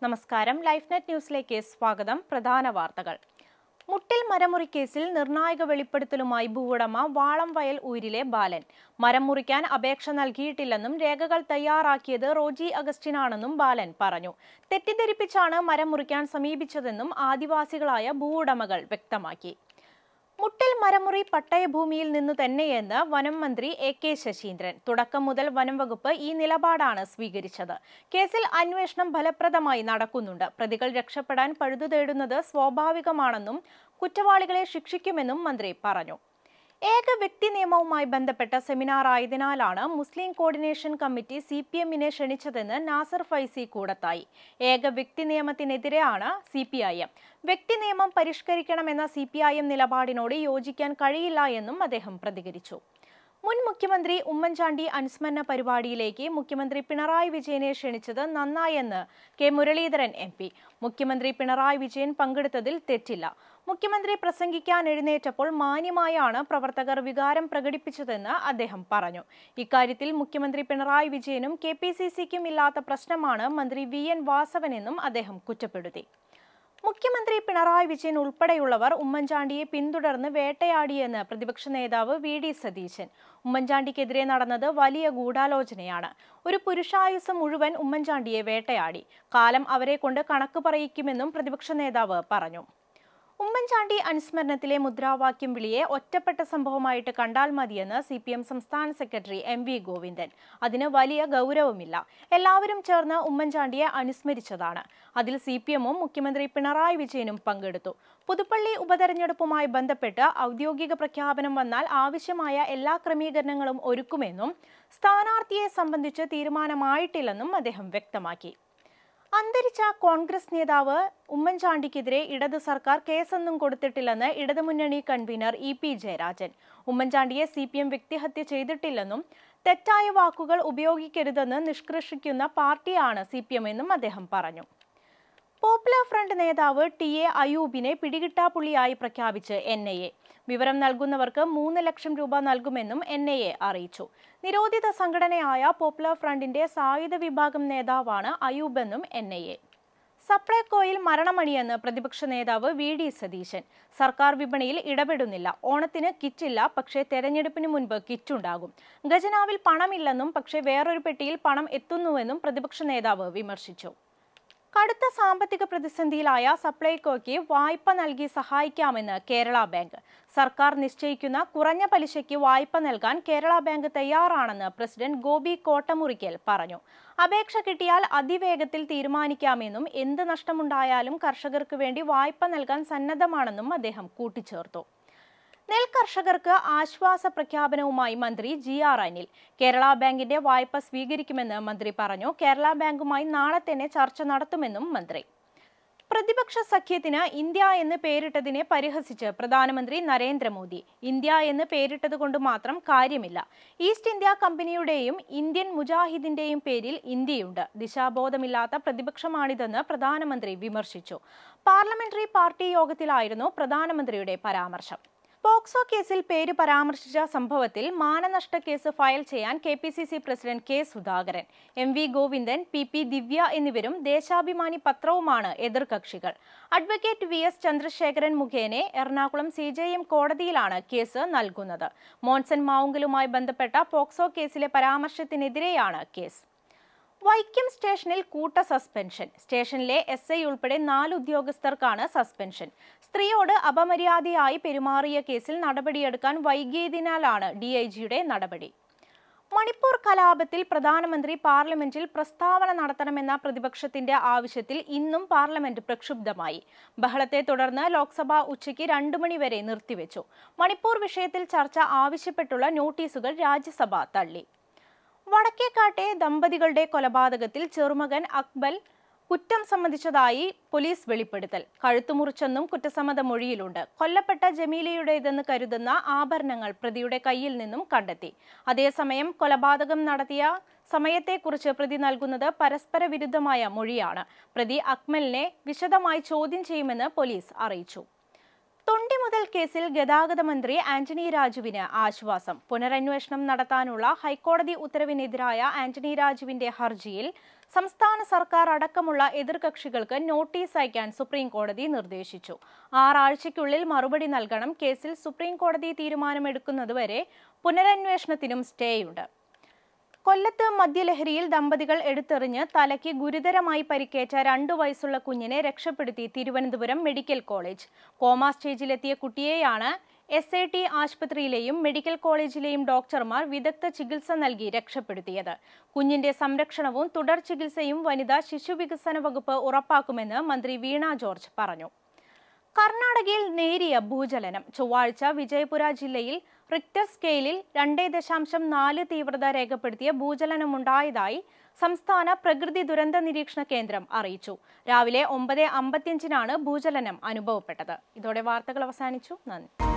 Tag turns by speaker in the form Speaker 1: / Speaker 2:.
Speaker 1: നമസ്കാരം life net ന്യൂസിലേക്ക് സ്വാഗതം പ്രധാന വാർത്തകൾ മുട്ടിൽ മരമുറി കേസിൽ നിർണായക വെളിപ്പെടുത്തലുമായി ഭൂവുടമ വാളം വയൽ ഊരിലെ ബാലൻ മരം മുറിക്കാൻ അപേക്ഷ നൽകിയിട്ടില്ലെന്നും രേഖകൾ തയ്യാറാക്കിയത് റോജി അഗസ്റ്റിനാണെന്നും ബാലൻ പറഞ്ഞു തെറ്റിദ്ധരിപ്പിച്ചാണ് മരം മുറിക്കാൻ സമീപിച്ചതെന്നും ആദിവാസികളായ ഭൂവുടമകൾ വ്യക്തമാക്കി മുട്ടിൽ മരമുറി പട്ടയഭൂമിയിൽ നിന്നു തന്നെയെന്ന് വനം മന്ത്രി എ കെ ശശീന്ദ്രൻ തുടക്കം മുതൽ വനം വകുപ്പ് ഈ നിലപാടാണ് സ്വീകരിച്ചത് കേസിൽ അന്വേഷണം ഫലപ്രദമായി നടക്കുന്നുണ്ട് പ്രതികൾ രക്ഷപ്പെടാൻ പഴുതു തേടുന്നത് സ്വാഭാവികമാണെന്നും കുറ്റവാളികളെ ശിക്ഷിക്കുമെന്നും മന്ത്രി പറഞ്ഞു ഏക വ്യക്തി നിയമവുമായി ബന്ധപ്പെട്ട സെമിനാർ ആയതിനാലാണ് Muslim coordination committee C P എമ്മിനെ ക്ഷണിച്ചതെന്ന് നാസർ ഫൈസി കൂടത്തായി ഏക വ്യക്തി നിയമത്തിനെതിരെയാണ് സി പി ഐ എം വ്യക്തി നിയമം പരിഷ്കരിക്കണമെന്ന സി പി ഐ എം നിലപാടിനോട് യോജിക്കാൻ കഴിയില്ല എന്നും അദ്ദേഹം പ്രതികരിച്ചു മുൻ മുഖ്യമന്ത്രി ഉമ്മൻചാണ്ടി അനുസ്മരണ പരിപാടിയിലേക്ക് മുഖ്യമന്ത്രി പിണറായി വിജയനെ ക്ഷണിച്ചത് നന്നായെന്ന് കെ മുരളീധരൻ എം പി മുഖ്യമന്ത്രി പിണറായി വിജയൻ പങ്കെടുത്തതിൽ തെറ്റില്ല മുഖ്യമന്ത്രി പ്രസംഗിക്കാൻ എഴുന്നേറ്റപ്പോൾ മാന്യമായാണ് പ്രവർത്തകർ വികാരം പ്രകടിപ്പിച്ചതെന്ന് അദ്ദേഹം പറഞ്ഞു ഇക്കാര്യത്തിൽ മുഖ്യമന്ത്രി പിണറായി വിജയനും കെ പി സി സിക്കും ഇല്ലാത്ത പ്രശ്നമാണ് മന്ത്രി വി എൻ വാസവനെന്നും അദ്ദേഹം കുറ്റപ്പെടുത്തി മുഖ്യമന്ത്രി പിണറായി വിജയൻ ഉൾപ്പെടെയുള്ളവർ ഉമ്മൻചാണ്ടിയെ പിന്തുടർന്ന് വേട്ടയാടിയെന്ന് പ്രതിപക്ഷ നേതാവ് വി ഡി സതീശൻ ഉമ്മൻചാണ്ടിക്കെതിരെ നടന്നത് വലിയ ഗൂഢാലോചനയാണ് ഒരു പുരുഷായുസ് മുഴുവൻ ഉമ്മൻചാണ്ടിയെ വേട്ടയാടി കാലം അവരെ കൊണ്ട് കണക്ക് പറയിക്കുമെന്നും പ്രതിപക്ഷ നേതാവ് പറഞ്ഞു ഉമ്മൻചാണ്ടി അനുസ്മരണത്തിലെ മുദ്രാവാക്യം വിളിയെ ഒറ്റപ്പെട്ട സംഭവമായിട്ട് കണ്ടാൽ മതിയെന്ന് സി പി എം സംസ്ഥാന സെക്രട്ടറി എം വി ഗോവിന്ദൻ അതിന് വലിയ ഗൗരവമില്ല എല്ലാവരും ചേർന്ന് ഉമ്മൻചാണ്ടിയെ അനുസ്മരിച്ചതാണ് അതിൽ സി പി എമ്മും മുഖ്യമന്ത്രി പിണറായി വിജയനും പങ്കെടുത്തു പുതുപ്പള്ളി ഉപതെരഞ്ഞെടുപ്പുമായി ബന്ധപ്പെട്ട് ഔദ്യോഗിക പ്രഖ്യാപനം വന്നാൽ ആവശ്യമായ എല്ലാ ക്രമീകരണങ്ങളും ഒരുക്കുമെന്നും സ്ഥാനാർത്ഥിയെ സംബന്ധിച്ച് തീരുമാനമായിട്ടില്ലെന്നും അദ്ദേഹം വ്യക്തമാക്കി അന്തരിച്ച കോൺഗ്രസ് നേതാവ് ഉമ്മൻചാണ്ടിക്കെതിരെ ഇടത് സർക്കാർ കേസൊന്നും കൊടുത്തിട്ടില്ലെന്ന് ഇടതുമുന്നണി കൺവീനർ ഇ പി ജയരാജൻ ഉമ്മൻചാണ്ടിയെ സി പി എം വ്യക്തിഹത്യ ചെയ്തിട്ടില്ലെന്നും തെറ്റായ വാക്കുകൾ ഉപയോഗിക്കരുതെന്ന് നിഷ്കർഷിക്കുന്ന പാർട്ടിയാണ് സി പി എം എന്നും അദ്ദേഹം പറഞ്ഞു പോപ്പുലർ ഫ്രണ്ട് നേതാവ് ടി എ അയൂബിനെ പിടികിട്ടാപ്പുള്ളിയായി പ്രഖ്യാപിച്ച് എൻ ഐ എ വിവരം നൽകുന്നവർക്ക് മൂന്ന് ലക്ഷം രൂപ നൽകുമെന്നും എൻ ഐ എ അറിയിച്ചു നിരോധിത സംഘടനയായ പോപ്പുലർ ഫ്രണ്ടിന്റെ സായുധ വിഭാഗം നേതാവാണ് അയൂബെന്നും എൻ ഐ എ സപ്ലൈകോയിൽ മരണമണിയെന്ന് പ്രതിപക്ഷ നേതാവ് വി ഡി സതീശൻ സർക്കാർ വിപണിയിൽ ഇടപെടുന്നില്ല ഓണത്തിന് കിറ്റില്ല പക്ഷേ തെരഞ്ഞെടുപ്പിന് മുൻപ് കിറ്റുണ്ടാകും ഖജനാവിൽ പണമില്ലെന്നും പക്ഷേ വേറൊരു പെട്ടിയിൽ പണം എത്തുന്നുവെന്നും പ്രതിപക്ഷ നേതാവ് വിമർശിച്ചു കടുത്ത സാമ്പത്തിക പ്രതിസന്ധിയിലായ സപ്ലൈകോയ്ക്ക് വായ്പ നൽകി സഹായിക്കാമെന്ന് കേരള ബാങ്ക് സർക്കാർ നിശ്ചയിക്കുന്ന കുറഞ്ഞ പലിശയ്ക്ക് വായ്പ നൽകാൻ കേരള ബാങ്ക് തയ്യാറാണെന്ന് പ്രസിഡന്റ് ഗോപി കോട്ടമുറിക്കൽ പറഞ്ഞു അപേക്ഷ കിട്ടിയാൽ അതിവേഗത്തിൽ തീരുമാനിക്കാമെന്നും എന്ത് നഷ്ടമുണ്ടായാലും കർഷകർക്ക് വേണ്ടി വായ്പ നൽകാൻ സന്നദ്ധമാണെന്നും അദ്ദേഹം കൂട്ടിച്ചേർത്തു നെൽ കർഷകർക്ക് ആശ്വാസ പ്രഖ്യാപനവുമായി മന്ത്രി ജി ആർ അനിൽ കേരള ബാങ്കിന്റെ വായ്പ സ്വീകരിക്കുമെന്ന് മന്ത്രി പറഞ്ഞു കേരള ബാങ്കുമായി നാളെ തന്നെ ചർച്ച നടത്തുമെന്നും മന്ത്രി പ്രതിപക്ഷ സഖ്യത്തിന് ഇന്ത്യ എന്ന് പേരിട്ടതിനെ പരിഹസിച്ച് പ്രധാനമന്ത്രി നരേന്ദ്രമോദി ഇന്ത്യ എന്ന് പേരിട്ടത് കൊണ്ട് മാത്രം കാര്യമില്ല ഈസ്റ്റ് ഇന്ത്യ കമ്പനിയുടെയും ഇന്ത്യൻ മുജാഹിദിന്റെയും പേരിൽ ഇന്ത്യയുണ്ട് ദിശാബോധമില്ലാത്ത പ്രതിപക്ഷമാണിതെന്ന് പ്രധാനമന്ത്രി വിമർശിച്ചു പാർലമെന്ററി പാർട്ടി യോഗത്തിലായിരുന്നു പ്രധാനമന്ത്രിയുടെ പരാമർശം പോക്സോ കേസിൽ പേര് പരാമർശിച്ച സംഭവത്തിൽ മാനനഷ്ട കേസ് ഫയൽ ചെയ്യാൻ K P C C president K Sudhakaran M V Govindan P P Divya എന്നിവരും ദേശാഭിമാനി പത്രവുമാണ് എതിർകക്ഷികൾ അഡ്വക്കേറ്റ് വി എസ് ചന്ദ്രശേഖരൻ മുഖേനെ എറണാകുളം സി ജെ എം കോടതിയിലാണ് കേസ് നൽകുന്നത് മോൻസൺ മാവുങ്കലുമായി ബന്ധപ്പെട്ട പോക്സോ കേസിലെ പരാമർശത്തിനെതിരെയാണ് കേസ് വൈക്കം സ്റ്റേഷനിൽ കൂട്ട സസ്പെൻഷൻ സ്റ്റേഷനിലെ എസ് ഐ ഉൾപ്പെടെ നാല് ഉദ്യോഗസ്ഥർക്കാണ് സസ്പെൻഷൻ സ്ത്രീയോട് അപമര്യാദയായി പെരുമാറിയ കേസിൽ നടപടിയെടുക്കാൻ വൈകിയതിനാലാണ് ഡി ഐ ജിയുടെ നടപടി മണിപ്പൂർ കലാപത്തിൽ പ്രധാനമന്ത്രി പാർലമെന്റിൽ പ്രസ്താവന നടത്തണമെന്ന പ്രതിപക്ഷത്തിന്റെ ആവശ്യത്തിൽ ഇന്നും പാർലമെന്റ് പ്രക്ഷുബ്ധമായി ബഹളത്തെ തുടർന്ന് ലോക്സഭ ഉച്ചയ്ക്ക് രണ്ടു മണിവരെ നിർത്തിവെച്ചു മണിപ്പൂർ വിഷയത്തിൽ ചർച്ച ആവശ്യപ്പെട്ടുള്ള നോട്ടീസുകൾ രാജ്യസഭ തള്ളി വടക്കേക്കാട്ടെ ദമ്പതികളുടെ കൊലപാതകത്തിൽ ചെറുമകൻ അക്ബൽ കുറ്റം സംബന്ധിച്ചതായി പോലീസ് വെളിപ്പെടുത്തൽ കഴുത്തുമുറിച്ചെന്നും കുറ്റസമ്മത മൊഴിയിലുണ്ട് കൊല്ലപ്പെട്ട ജമീലയുടേതെന്ന് കരുതുന്ന ആഭരണങ്ങൾ പ്രതിയുടെ കയ്യിൽ നിന്നും കണ്ടെത്തി അതേസമയം കൊലപാതകം നടത്തിയ സമയത്തെക്കുറിച്ച് പ്രതി നൽകുന്നത് പരസ്പര വിരുദ്ധമായ മൊഴിയാണ് പ്രതി അക്മലിനെ വിശദമായി ചോദ്യം ചെയ്യുമെന്ന് പോലീസ് അറിയിച്ചു തൊണ്ടി മുതൽ കേസിൽ ഗതാഗത മന്ത്രി ആന്റണി രാജുവിന് ആശ്വാസം പുനരന്വേഷണം നടത്താനുള്ള ഹൈക്കോടതി ഉത്തരവിനെതിരായ ആന്റണി രാജുവിന്റെ ഹർജിയിൽ സംസ്ഥാന സർക്കാർ അടക്കമുള്ള എതിർകക്ഷികൾക്ക് നോട്ടീസ് അയക്കാൻ സുപ്രീം കോടതി നിർദ്ദേശിച്ചു ആറാഴ്ചയ്ക്കുള്ളിൽ മറുപടി നൽകണം കേസിൽ സുപ്രീം കോടതി തീരുമാനമെടുക്കുന്നതുവരെ പുനരന്വേഷണത്തിനും സ്റ്റേയുണ്ട് കൊല്ലത്ത് മദ്യലഹരിയിൽ ദമ്പതികൾ എടുത്തെറിഞ്ഞ് തലയ്ക്ക് ഗുരുതരമായി പരിക്കേറ്റ രണ്ടു വയസ്സുള്ള കുഞ്ഞിനെ രക്ഷപ്പെടുത്തി തിരുവനന്തപുരം മെഡിക്കൽ കോളേജ് കോമാ സ്റ്റേജിലെത്തിയ കുട്ടിയെയാണ് എസ് എ ടി ആശുപത്രിയിലെയും മെഡിക്കൽ കോളേജിലെയും ഡോക്ടർമാർ വിദഗ്ധ ചികിത്സ നൽകി രക്ഷപ്പെടുത്തിയത് കുഞ്ഞിന്റെ സംരക്ഷണവും തുടർ ചികിത്സയും വനിതാ ശിശുവികസന വകുപ്പ് ഉറപ്പാക്കുമെന്ന് മന്ത്രി വീണ ജോർജ് പറഞ്ഞു കർണാടകയിൽ നേരിയ ഭൂചലനം ചൊവ്വാഴ്ച വിജയപുര ജില്ലയിൽ റിക്ടർ സ്കെയിലിൽ രണ്ടേ ദശാംശം നാല് തീവ്രത രേഖപ്പെടുത്തിയ ഭൂചലനമുണ്ടായതായി സംസ്ഥാന പ്രകൃതി ദുരന്ത നിരീക്ഷണ കേന്ദ്രം അറിയിച്ചു രാവിലെ ഒമ്പത് അമ്പത്തിയഞ്ചിനാണ് ഭൂചലനം അനുഭവപ്പെട്ടത് ഇതോടെ വാർത്തകൾ അവസാനിച്ചു നന്ദി